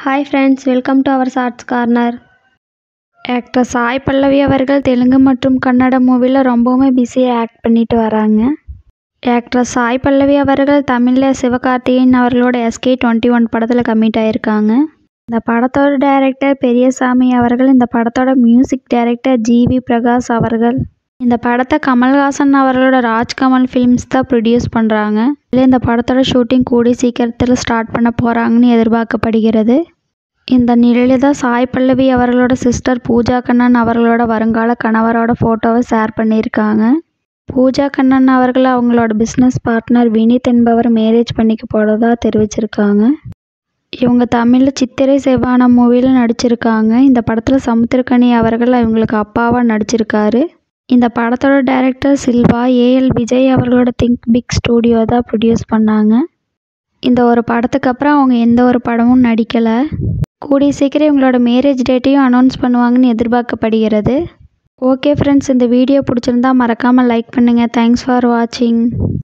hi friends welcome to our shorts corner actor Sai Pallavi அவர்கள் தெலுங்கு மற்றும் கன்னட மூவியில் ரொம்பவுமே பிஸியாக ஆக்ட் பண்ணிட்டு வராங்க ஆக்டர் சாய் பல்லவி அவர்கள் தமிழில் சிவகார்த்திகேயன் அவர்களோட எஸ்கே டுவெண்ட்டி ஒன் படத்தில் கமிட் ஆகியிருக்காங்க இந்த படத்தோட டைரக்டர் பெரியசாமி அவர்கள் இந்த படத்தோட மியூசிக் டைரக்டர் ஜிவி பிரகாஷ் அவர்கள் இந்த படத்தை கமல்ஹாசன் அவர்களோட ராஜ்கமல் ஃபிலிம்ஸ் தான் ப்ரொடியூஸ் பண்ணுறாங்க இதில் இந்த படத்தோட ஷூட்டிங் கூடி சீக்கிரத்தில் ஸ்டார்ட் பண்ண போகிறாங்கன்னு எதிர்பார்க்கப்படுகிறது இந்த நிலையில் தான் சாய் பல்லவி அவர்களோட சிஸ்டர் பூஜா கண்ணன் அவர்களோட வருங்கால கணவரோட ஃபோட்டோவை ஷேர் பண்ணியிருக்காங்க பூஜா கண்ணன் அவர்கள் அவங்களோட பிஸ்னஸ் பார்ட்னர் வினித் என்பவர் மேரேஜ் பண்ணிக்க போகிறதா தெரிவிச்சிருக்காங்க இவங்க தமிழில் சித்திரை செவ்வான மூவியில் நடிச்சிருக்காங்க இந்த படத்தில் சமுத்திரக்கனி அவர்கள் இவங்களுக்கு அப்பாவாக நடிச்சிருக்காரு இந்த படத்தோட டைரக்டர் சில்வா ஏஎல் விஜய் அவர்களோட திங்க் பிக் ஸ்டூடியோ தான் ப்ரொடியூஸ் பண்ணாங்க இந்த ஒரு படத்துக்கு அப்புறம் அவங்க எந்த ஒரு படமும் நடிக்கலை கூடிய சீக்கிரம் இவங்களோட மேரேஜ் டேட்டையும் அனௌன்ஸ் பண்ணுவாங்கன்னு எதிர்பார்க்கப்படுகிறது ஓகே ஃப்ரெண்ட்ஸ் இந்த வீடியோ பிடிச்சிருந்தா மறக்காமல் லைக் பண்ணுங்கள் தேங்க்ஸ் ஃபார் வாட்சிங்